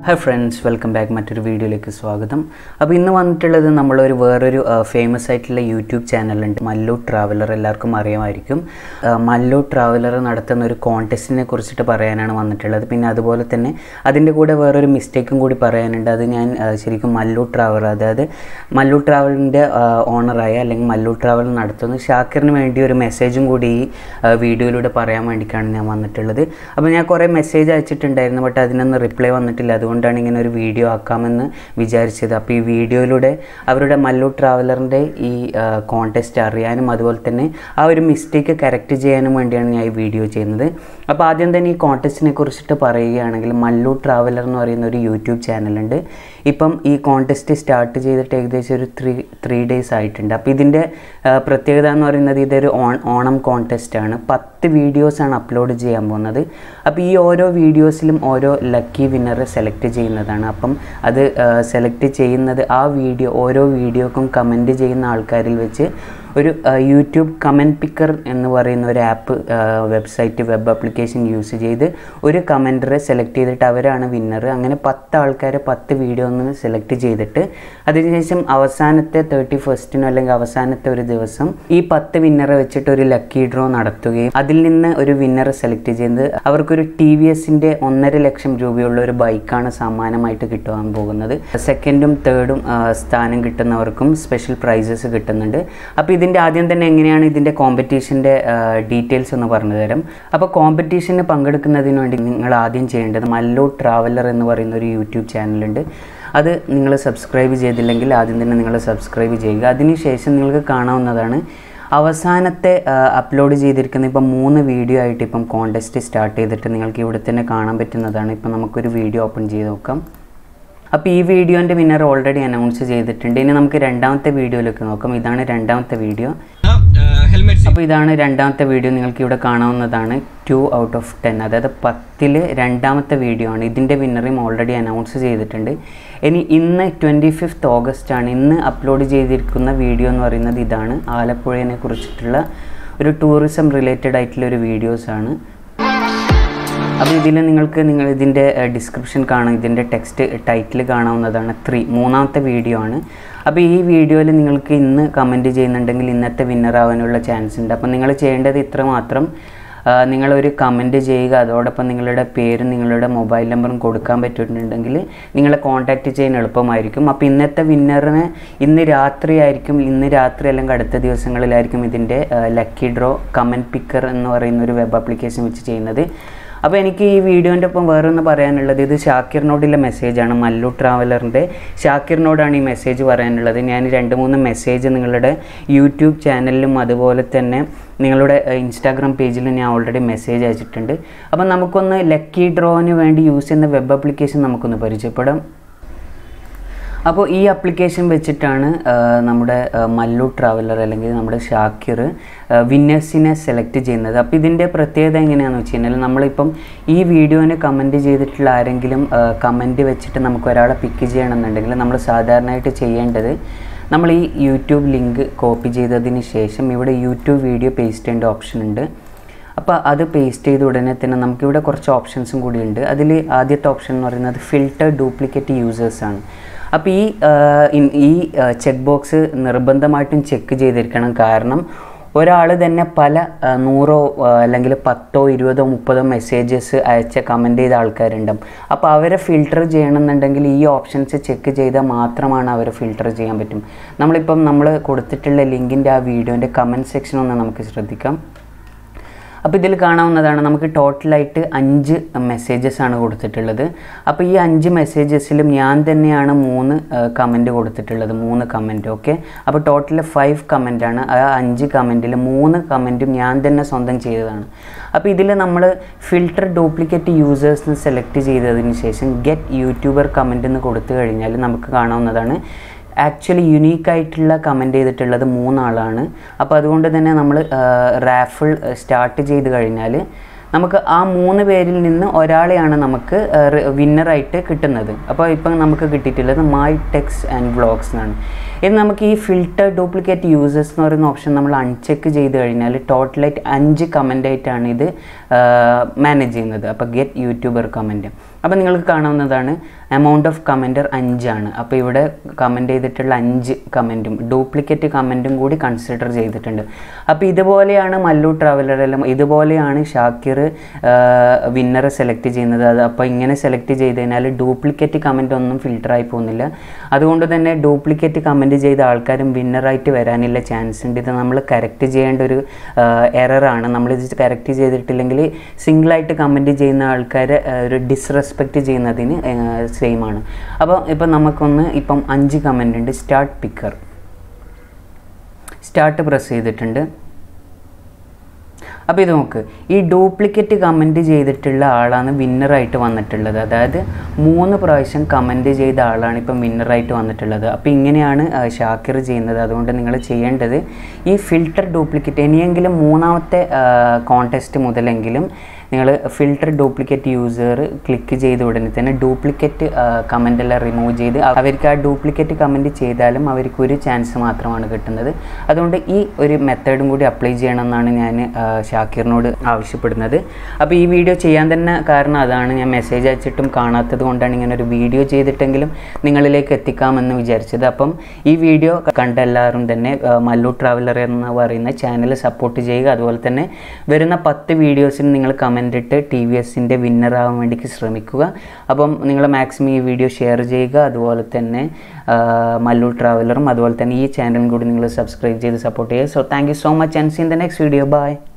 hi friends welcome back മറ്റൊരു വീഡിയോയിലേക്ക് സ്വാഗതം അപ്പോൾ ഇന്ന് വന്നിട്ടുള്ളത് നമ്മളൊരു വേറൊരു ഫേമസ് ആയിട്ടുള്ള യൂട്യൂബ് ചാനലുണ്ട് മല്ലു ട്രാവലർ എല്ലാവർക്കും അറിയാമായിരിക്കും ആ, മല്ലു ട്രാവലർ നടത്തുന്ന ഒരു കോൺടെസ്റ്റിനെ കുറിച്ചിട്ട് പറയാനാണ് വന്നിട്ടുള്ളത് പിന്നെ അതുപോലെ തന്നെ അതിൻ്റെ കൂടെ വേറൊരു മിസ്റ്റേക്കും കൂടി പറയാനുണ്ട് അത് ഞാൻ ആ, ശരിക്കും മല്ലു ട്രാവലർ അതായത് മല്ലു ട്രാവലിൻ്റെ ഓണറായ അല്ലെങ്കിൽ മല്ലു ട്രാവൽ നടത്തുന്ന ഷാക്കിറിന് വേണ്ടി ഒരു മെസ്സേജും കൂടി ഈ ആ, വീഡിയോയിലൂടെ പറയാൻ വേണ്ടിയിട്ടാണ് ഞാൻ വന്നിട്ടുള്ളത് അപ്പോൾ ഞാൻ കുറേ മെസ്സേജ് അയച്ചിട്ടുണ്ടായിരുന്നു ബട്ട് അതിനൊന്നും റിപ്ലൈ വന്നിട്ടില്ല അതുകൊണ്ടാണ് ഇങ്ങനെ ഒരു വീഡിയോ ആക്കാമെന്ന് വിചാരിച്ചത് അപ്പോൾ ഈ വീഡിയോയിലൂടെ അവരുടെ മല്ലു ട്രാവലറിൻ്റെ ഈ കോൺടെസ്റ്റ് അറിയാനും അതുപോലെ തന്നെ ആ ഒരു മിസ്റ്റേക്ക് കറക്റ്റ് ചെയ്യാനും വേണ്ടിയാണ് ഞാൻ ഈ വീഡിയോ ചെയ്യുന്നത് അപ്പോൾ ആദ്യം തന്നെ ഈ കോൺടെസ്റ്റിനെ കുറിച്ചിട്ട് പറയുകയാണെങ്കിൽ മല്ലു ട്രാവലർ എന്ന് പറയുന്ന ഒരു യൂട്യൂബ് ചാനലുണ്ട് ഇപ്പം ഈ കോൺടെസ്റ്റ് സ്റ്റാർട്ട് ചെയ്തിട്ട് ഏകദേശം ഒരു ത്രീ ത്രീ ഡേയ്സ് ആയിട്ടുണ്ട് അപ്പോൾ ഇതിൻ്റെ ആ, പ്രത്യേകത എന്ന് പറയുന്നത് ഇതൊരു ഓൺ ഓണം കോൺടെസ്റ്റ് ആണ് പത്ത് വീഡിയോസാണ് അപ്ലോഡ് ചെയ്യാൻ പോകുന്നത് അപ്പോൾ ഈ ഓരോ വീഡിയോസിലും ഓരോ ലക്കി വിന്നറെ സെലക്ട് ചെയ്യുന്നതാണ് അപ്പം അത് സെലക്ട് ചെയ്യുന്നത് ആ വീഡിയോ ഓരോ വീഡിയോക്കും കമൻറ്റ് ചെയ്യുന്ന ആൾക്കാരിൽ വെച്ച് ഒരു ആ, യൂട്യൂബ് കമൻറ്റ് പിക്കർ എന്ന് പറയുന്ന ഒരു app website web application use ചെയ്ത് ഒരു കമൻറ്ററെ സെലക്ട് ചെയ്തിട്ട് അവരാണ് വിന്നർ അങ്ങനെ പത്ത് ആൾക്കാരെ പത്ത് വീഡിയോ ഒന്ന് സെലക്ട് ചെയ്തിട്ട് അതിനുശേഷം അവസാനത്തെ തേർട്ടി ഫസ്റ്റിനോ അല്ലെങ്കിൽ അവസാനത്തെ ഒരു ദിവസം ഈ പത്ത് വിന്നറെ വെച്ചിട്ട് ഒരു ലക്കി ഡ്രോ നടത്തുകയും അതിൽ നിന്ന് ഒരു വിന്നറെ സെലക്ട് ചെയ്യുന്നത് അവർക്കൊരു ടി വി എസിൻ്റെ ഒന്നര ലക്ഷം രൂപയുള്ള ഒരു ബൈക്കാണ് സമ്മാനമായിട്ട് കിട്ടുവാൻ പോകുന്നത് സെക്കൻഡും തേർഡും സ്ഥാനം കിട്ടുന്നവർക്കും സ്പെഷ്യൽ പ്രൈസസ് കിട്ടുന്നുണ്ട് അപ്പോൾ ഇതിൻ്റെ ആദ്യം തന്നെ എങ്ങനെയാണ് ഇതിൻ്റെ കോമ്പറ്റീഷൻ്റെ ഡീറ്റെയിൽസ് ഒന്ന് പറഞ്ഞു തരാം അപ്പോൾ കോമ്പറ്റീഷന് പങ്കെടുക്കുന്നതിന് വേണ്ടി നിങ്ങൾ ആദ്യം ചെയ്യേണ്ടത് മല്ലു ട്രാവലർ എന്ന് പറയുന്ന ഒരു യൂട്യൂബ് ചാനലുണ്ട് അത് നിങ്ങൾ സബ്സ്ക്രൈബ് ചെയ്തില്ലെങ്കിൽ ആദ്യം തന്നെ നിങ്ങൾ സബ്സ്ക്രൈബ് ചെയ്യുക അതിനുശേഷം നിങ്ങൾക്ക് കാണാവുന്നതാണ് അവസാനത്തെ അപ്ലോഡ് ചെയ്തിരിക്കുന്ന ഇപ്പം മൂന്ന് വീഡിയോ ആയിട്ട് ഇപ്പം കോൺടെസ്റ്റ് സ്റ്റാർട്ട് ചെയ്തിട്ട് നിങ്ങൾക്ക് ഇവിടെ തന്നെ കാണാൻ പറ്റുന്നതാണ് ഇപ്പം നമുക്കൊരു വീഡിയോ ഓപ്പൺ ചെയ്ത് നോക്കാം അപ്പോൾ ഈ വീഡിയോൻ്റെ വിന്നർ ഓൾറെഡി അനൗൺസ് ചെയ്തിട്ടുണ്ട് ഇനി നമുക്ക് രണ്ടാമത്തെ വീഡിയോയിലേക്ക് നോക്കാം ഇതാണ് രണ്ടാമത്തെ വീഡിയോ ഹെൽമെറ്റ് അപ്പോൾ ഇതാണ് രണ്ടാമത്തെ വീഡിയോ നിങ്ങൾക്ക് ഇവിടെ കാണാവുന്നതാണ് ടു ഔട്ട് ഓഫ് ടെൻ അതായത് പത്തിൽ രണ്ടാമത്തെ വീഡിയോ ആണ് ഇതിൻ്റെ വിന്നറും ഓൾറെഡി അനൗൺസ് ചെയ്തിട്ടുണ്ട് ഇനി ഇന്ന് ട്വൻറ്റി ഫിഫ്ത്ത് ഓഗസ്റ്റ് ആണ് ഇന്ന് അപ്ലോഡ് ചെയ്തിരിക്കുന്ന വീഡിയോ എന്ന് പറയുന്നത് ഇതാണ് ആലപ്പുഴയെ കുറിച്ചിട്ടുള്ള ഒരു ടൂറിസം റിലേറ്റഡ് ആയിട്ടുള്ള ഒരു വീഡിയോസാണ് അപ്പോൾ ഇതിൽ നിങ്ങൾക്ക് നിങ്ങൾ ഇതിൻ്റെ ഡിസ്ക്രിപ്ഷൻ കാണാം ഇതിൻ്റെ ടെക്സ്റ്റ് ടൈറ്റിൽ കാണാവുന്നതാണ് ത്രീ മൂന്നാമത്തെ വീഡിയോ ആണ് അപ്പോൾ ഈ വീഡിയോയിൽ നിങ്ങൾക്ക് ഇന്ന് കമൻറ്റ് ചെയ്യുന്നുണ്ടെങ്കിൽ ഇന്നത്തെ വിന്നർ ആവാനുള്ള ചാൻസ് ഉണ്ട് അപ്പോൾ നിങ്ങൾ ചെയ്യേണ്ടത് ഇത്ര മാത്രം ആ, നിങ്ങളൊരു കമൻറ്റ് ചെയ്യുക അതോടൊപ്പം നിങ്ങളുടെ പേരും നിങ്ങളുടെ മൊബൈൽ നമ്പറും കൊടുക്കാൻ പറ്റിയിട്ടുണ്ടെങ്കിൽ നിങ്ങളെ കോൺടാക്റ്റ് ചെയ്യാൻ എളുപ്പമായിരിക്കും അപ്പോൾ ഇന്നത്തെ വിന്നറിന് ഇന്ന് രാത്രി ആയിരിക്കും ഇന്ന് രാത്രി അല്ലെങ്കിൽ അടുത്ത ദിവസങ്ങളിലായിരിക്കും ഇതിൻ്റെ ലക്കി ഡ്രോ കമൻറ്റ് പിക്കർ എന്ന് പറയുന്ന ഒരു വെബ് ആപ്ലിക്കേഷൻ വെച്ച് ചെയ്യുന്നത് അപ്പോൾ എനിക്ക് ഈ വീഡിയോൻ്റെ ഒപ്പം വേറെ ഒന്ന് പറയാനുള്ളത് ഇത് ഷാക്കിറിനോടുള്ള മെസ്സേജാണ് മല്ലു ട്രാവലറിൻ്റെ ഷാക്കിറിനോടാണ് ഈ മെസ്സേജ് പറയാനുള്ളത് ഞാൻ രണ്ട് മൂന്ന് മെസ്സേജ് നിങ്ങളുടെ യൂട്യൂബ് ചാനലിലും അതുപോലെ തന്നെ നിങ്ങളുടെ ഇൻസ്റ്റാഗ്രാം പേജിലും ഞാൻ ഓൾറെഡി മെസ്സേജ് അയച്ചിട്ടുണ്ട് അപ്പോൾ നമുക്കൊന്ന് ലക്കി ഡ്രോന് വേണ്ടി യൂസ് ചെയ്യുന്ന വെബ് ആപ്ലിക്കേഷൻ നമുക്കൊന്ന് പരിചയപ്പെടാം അപ്പോൾ ഈ ആപ്ലിക്കേഷൻ വെച്ചിട്ടാണ് ആ, നമ്മുടെ ആ, മല്ലു ട്രാവലർ അല്ലെങ്കിൽ നമ്മുടെ ഷാക്കിർ വിന്നേഴ്സിനെ സെലക്ട് ചെയ്യുന്നത് അപ്പോൾ ഇതിൻ്റെ പ്രത്യേകത എങ്ങനെയാണെന്ന് വെച്ച് കഴിഞ്ഞാൽ നമ്മളിപ്പം ഈ വീഡിയോന് കമൻറ്റ് ചെയ്തിട്ടുള്ള ആരെങ്കിലും കമൻറ്റ് വെച്ചിട്ട് നമുക്ക് ഒരാളെ പിക്ക് ചെയ്യണമെന്നുണ്ടെങ്കിൽ നമ്മൾ സാധാരണയായിട്ട് ചെയ്യേണ്ടത് നമ്മൾ ഈ യൂട്യൂബ് ലിങ്ക് കോപ്പി ചെയ്തതിന് ശേഷം ഇവിടെ യൂട്യൂബ് വീഡിയോ പേസ്റ്റ് ചെയ്യേണ്ട ഓപ്ഷൻ ഉണ്ട് അപ്പോൾ അത് പേസ്റ്റ് ചെയ്ത ഉടനെ തന്നെ നമുക്കിവിടെ കുറച്ച് ഓപ്ഷൻസും കൂടിയുണ്ട് അതിൽ ആദ്യത്തെ ഓപ്ഷൻ എന്ന് പറയുന്നത് ഫിൽട്ടർ ഡ്യൂപ്ലിക്കേറ്റ് യൂസേഴ്സാണ് അപ്പോൾ ഈ ആ, ഇൻ- ഈ ചെക്ക് ബോക്സ് നിർബന്ധമായിട്ടും ചെക്ക് ചെയ്തിരിക്കണം കാരണം ഒരാൾ തന്നെ പല ആ, നൂറോ ആ, അല്ലെങ്കിൽ പത്തോ ഇരുപതോ മുപ്പതോ മെസ്സേജസ് അയച്ച കമൻറ്റ് ചെയ്ത ആൾക്കാരുണ്ടാവും അപ്പോൾ അവരെ ഫിൽട്ടർ ചെയ്യണമെന്നുണ്ടെങ്കിൽ ഈ ഓപ്ഷൻസ് ചെക്ക് ചെയ്താൽ മാത്രമാണ് അവരെ ഫിൽട്ടർ ചെയ്യാൻ പറ്റും നമ്മളിപ്പം നമ്മൾ കൊടുത്തിട്ടുള്ള ലിങ്കിൻ്റെ ആ വീഡിയോൻ്റെ കമൻറ്റ് സെക്ഷൻ ഒന്ന് നമുക്ക് ശ്രദ്ധിക്കാം അപ്പോൾ ഇതിൽ കാണാവുന്നതാണ് നമുക്ക് ടോട്ടലായിട്ട് അഞ്ച് മെസ്സേജസ് ആണ് കൊടുത്തിട്ടുള്ളത് അപ്പോൾ ഈ അഞ്ച് മെസ്സേജസിലും ഞാൻ തന്നെയാണ് മൂന്ന് കമൻറ്റ് കൊടുത്തിട്ടുള്ളത് മൂന്ന് കമൻറ്റ് ഓക്കെ അപ്പോൾ ടോട്ടൽ ഫൈവ് കമൻറ്റാണ് ആ അഞ്ച് കമൻറ്റിൽ മൂന്ന് കമൻറ്റും ഞാൻ തന്നെ സ്വന്തം ചെയ്തതാണ് അപ്പോൾ ഇതിൽ നമ്മൾ ഫിൽട്ടർ ഡ്യൂപ്ലിക്കേറ്റ് യൂസേഴ്സിന് സെലക്ട് ചെയ്തതിന് ശേഷം ഗെറ്റ് യൂട്യൂബർ കമൻറ്റ് എന്ന് കൊടുത്തു കഴിഞ്ഞാൽ നമുക്ക് കാണാവുന്നതാണ് ആക്ച്വലി യുണീക്ക് ആയിട്ടുള്ള കമൻറ്റ് ചെയ്തിട്ടുള്ളത് മൂന്നാളാണ് അപ്പോൾ അതുകൊണ്ട് തന്നെ നമ്മൾ റാഫിൾ സ്റ്റാർട്ട് ചെയ്ത് കഴിഞ്ഞാൽ നമുക്ക് ആ മൂന്ന് പേരിൽ നിന്ന് ഒരാളെയാണ് നമുക്ക് വിന്നറായിട്ട് കിട്ടുന്നത് അപ്പോൾ ഇപ്പം നമുക്ക് കിട്ടിയിട്ടുള്ളത് മൈ ടെക്സ് ആൻഡ് വ്ളോഗ്സ് എന്നാണ് ഇനി നമുക്ക് ഈ ഫിൽട്ടർ ഡ്യൂപ്ലിക്കേറ്റ് യൂസേഴ്സ് എന്ന് പറയുന്ന ഓപ്ഷൻ നമ്മൾ അൺചെക്ക് ചെയ്ത് കഴിഞ്ഞാൽ ടോട്ടലായിട്ട് അഞ്ച് കമൻ്റ് ആയിട്ടാണ് ഇത് മാനേജ് ചെയ്യുന്നത് അപ്പോൾ ഗെറ്റ് യൂട്യൂബർ കമൻറ്റ് അപ്പോൾ നിങ്ങൾക്ക് കാണാവുന്നതാണ് എമൗണ്ട് ഓഫ് കമൻറ്റർ അഞ്ചാണ് അപ്പോൾ ഇവിടെ കമൻറ്റ് ചെയ്തിട്ടുള്ള അഞ്ച് കമൻറ്റും ഡ്യൂപ്ലിക്കേറ്റ് കമൻറ്റും കൂടി കൺസിഡർ ചെയ്തിട്ടുണ്ട് അപ്പോൾ ഇതുപോലെയാണ് മല്ലു ട്രാവലറെല്ലാം ഇതുപോലെയാണ് ഷാക്കിർ വിന്നറെ സെലക്ട് ചെയ്യുന്നത് അത് അപ്പോൾ ഇങ്ങനെ സെലക്ട് ചെയ്ത് കഴിഞ്ഞാൽ ഡ്യൂപ്ലിക്കേറ്റ് കമൻ്റ് ഒന്നും ഫിൽട്ടറായി പോകുന്നില്ല അതുകൊണ്ട് തന്നെ ഡ്യൂപ്ലിക്കേറ്റ് കമൻറ്റ് ചെയ്ത ആൾക്കാരും വിന്നറായിട്ട് വരാനില്ല ചാൻസ് ഉണ്ട് ഇത് നമ്മൾ കറക്റ്റ് ചെയ്യേണ്ട ഒരു എററാണ് നമ്മളിത് കറക്റ്റ് ചെയ്തിട്ടില്ലെങ്കിൽ സിംഗിളായിട്ട് കമൻറ്റ് ചെയ്യുന്ന ആൾക്കാരെ ആ, ഒരു ഡിസ്റെസ്പെക്റ്റ് ചെയ്യുന്നതിന് സെയിം ആണ് അപ്പോൾ ഇപ്പം നമുക്കൊന്ന് ഇപ്പം അഞ്ച് കമൻ്റ് ഉണ്ട് സ്റ്റാർട്ട് പിക്കർ സ്റ്റാർട്ട് പ്രസ് ചെയ്തിട്ടുണ്ട് അപ്പോൾ ഇത് നോക്ക് ഈ ഡ്യൂപ്ലിക്കേറ്റ് കമൻറ്റ് ചെയ്തിട്ടുള്ള ആളാണ് വിന്നറായിട്ട് വന്നിട്ടുള്ളത് അതായത് മൂന്ന് പ്രാവശ്യം കമൻറ്റ് ചെയ്ത ആളാണ് ഇപ്പം വിന്നറായിട്ട് വന്നിട്ടുള്ളത് അപ്പോൾ ഇങ്ങനെയാണ് ആ, ഷാക്കിർ ചെയ്യുന്നത് അതുകൊണ്ട് നിങ്ങൾ ചെയ്യേണ്ടത് ഈ ഫിൽട്ടർ ഡ്യൂപ്ലിക്കേറ്റ് ഇനിയെങ്കിലും മൂന്നാമത്തെ കോൺടെസ്റ്റ് മുതലെങ്കിലും നിങ്ങൾ ഫിൽട്ടർ ഡ്യൂപ്ലിക്കേറ്റ് യൂസർ ക്ലിക്ക് ചെയ്ത ഉടനെ തന്നെ ഡ്യൂപ്ലിക്കേറ്റ് കമൻ്റ് എല്ലാം റിമൂവ് ചെയ്ത് അവർക്ക് ആ ഡ്യൂപ്ലിക്കേറ്റ് കമൻറ്റ് ചെയ്താലും അവർക്ക് ഒരു ചാൻസ് മാത്രമാണ് കിട്ടുന്നത് അതുകൊണ്ട് ഈ ഒരു മെത്തേഡും കൂടി അപ്ലൈ ചെയ്യണമെന്നാണ് ഞാൻ ആ, ഷാക്കിറിനോട് ആവശ്യപ്പെടുന്നത് അപ്പോൾ ഈ വീഡിയോ ചെയ്യാൻ തന്നെ കാരണം അതാണ് ഞാൻ മെസ്സേജ് അയച്ചിട്ടും കാണാത്തത് കൊണ്ടാണ് ഇങ്ങനെ ഒരു വീഡിയോ ചെയ്തിട്ടെങ്കിലും നിങ്ങളിലേക്ക് എത്തിക്കാമെന്ന് വിചാരിച്ചത് അപ്പം ഈ വീഡിയോ കണ്ട എല്ലാവരും തന്നെ ആ, മല്ലു ട്രാവലർ എന്ന് പറയുന്ന ചാനൽ സപ്പോർട്ട് ചെയ്യുക അതുപോലെ തന്നെ വരുന്ന പത്ത് വീഡിയോസിന് നിങ്ങൾ കമൻ്റ് ഇട്ട് ടി വി എസിൻ്റെ വിന്നറാവാൻ വേണ്ടിക്ക് ശ്രമിക്കുക അപ്പം നിങ്ങൾ മാക്സിമം ഈ വീഡിയോ ഷെയർ ചെയ്യുക അതുപോലെ തന്നെ ആ, മല്ലു ട്രാവലറും അതുപോലെ തന്നെ ഈ ചാനലും കൂടി നിങ്ങൾ സബ്സ്ക്രൈബ് ചെയ്ത് സപ്പോർട്ട് ചെയ്യുക so thank you so much and seen the next video by